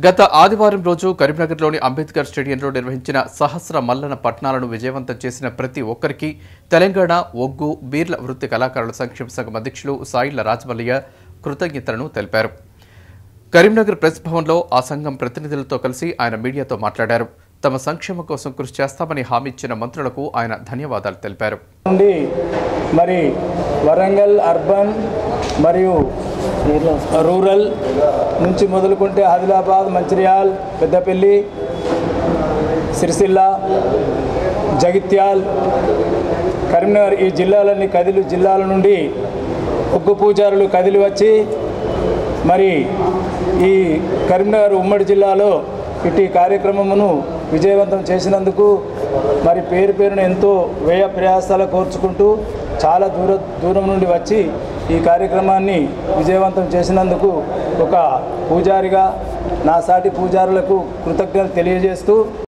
గత ఆదివారం రోజు కరీంనగర్లోని అంబేద్కర్ స్టేడియంలో నిర్వహించిన సహస్ర మల్లన పట్నాలను విజయవంతం చేసిన ప్రతి ఒక్కరికి తెలంగాణ ఒగ్గు బీర్ల వృత్తి కళాకారుల సంక్షేమ సంఘం అధ్యక్షులు సాయిళ్ల రాజమల్లయ్య కృతజ్ఞతలను తెలిపారు కరీంనగర్ ప్రెస్ భవన్లో ఆ సంఘం ప్రతినిధులతో కలిసి ఆయన మీడియాతో మాట్లాడారు తమ సంక్షేమం కోసం కృషి చేస్తామని హామీ ఇచ్చిన మంత్రులకు ఆయన ధన్యవాదాలు తెలిపారు నుండి మరి వరంగల్ అర్బన్ మరియు రూరల్ నుంచి మొదలుకుంటే ఆదిలాబాద్ మంచిర్యాల్ పెద్దపల్లి సిరిసిల్ల జగిత్యాల్ కరీంనగర్ ఈ జిల్లాలన్నీ కదిలి జిల్లాల నుండి ఉగ్గు పూజారులు కదిలి వచ్చి మరి ఈ కరీంనగర్ ఉమ్మడి జిల్లాలో ఇటు కార్యక్రమమును విజయవంతం చేసినందుకు మరి పేరు పేరున ఎంతో వ్యయ ప్రయాసాలు కోర్చుకుంటూ చాలా దూర దూరం నుండి వచ్చి ఈ కార్యక్రమాన్ని విజయవంతం చేసినందుకు ఒక పూజారిగా నా సాటి పూజారులకు కృతజ్ఞతలు తెలియజేస్తూ